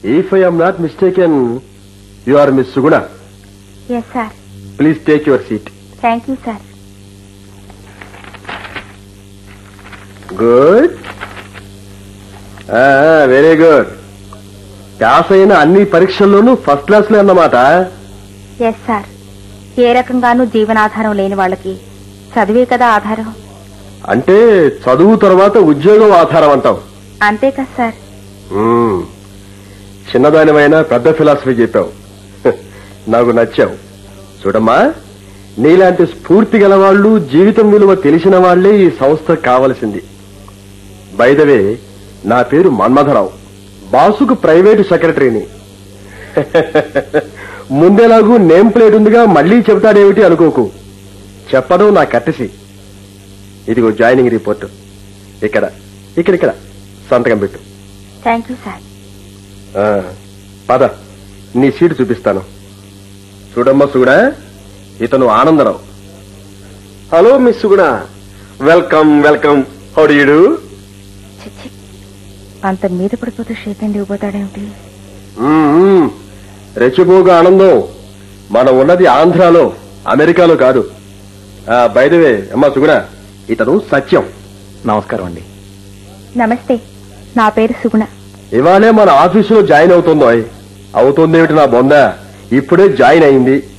If I'm not mistaken you are Miss Suguna yes sir please take your seat thank you sir good very good pass అయిన అన్ని పరీక్షల్లోనూ first class లో అన్నమాట yes sir ఏ రకంగానూ జీవనాధారం లేని వాళ్ళకి చదివే కదా ఆధారం అంటే చదువు తర్వాత ఉద్యోగం ఆధారం అంటావు అంతే కదా సార్ మ్మ్. చిన్నదానివైనా పెద్ద ఫిలాసఫీ చెప్పావు హ, నాకు నచ్చావు చూడమ్మా నీలాంటి స్ఫూర్తి గల వాళ్ళు జీవితం విలువ తెలిసిన వాళ్లే ఈ సంస్థ కావలసింది బైదవే నా పేరు మన్మథరావు బాసుకు ప్రైవేటు సెక్రటరీని ముందెలాగూ నేమ్ ప్లేట్ ఉందిగా మళ్ళీ చెబుతాడేమిటి అనుకోకు చెప్పడం నా కట్టసి ఇదిగో జాయినింగ్ రిపోర్ట్ ఇక్కడ ఇక్కడ ఇక్కడ సంతకం పెట్టు థ్యాంక్ యూ సార్ ఆ, పద నీ సీటు చూపిస్తాను చూడమ్మా సుగుణ ఇతను Anandarao hello Miss Suguna welcome welcome హౌడీడు చిచ్చి అంత మీద పడిపోతే షేక్ అండ్ ఇవ్వబోతాడేమిటి రెచ్చిపోగా ఆనందం మనం ఉన్నది ఆంధ్రాలో అమెరికాలో కాదు బయదవే అమ్మా సుగుణ ఇతను సత్యం నమస్కారం అండి నమస్తే నా పేరు సుగుణ ఇవాళే మన ఆఫీసులో జాయిన్ అవుతుందో అవుతుందేమిటి నా బొంద ఇప్పుడే జాయిన్ అయింది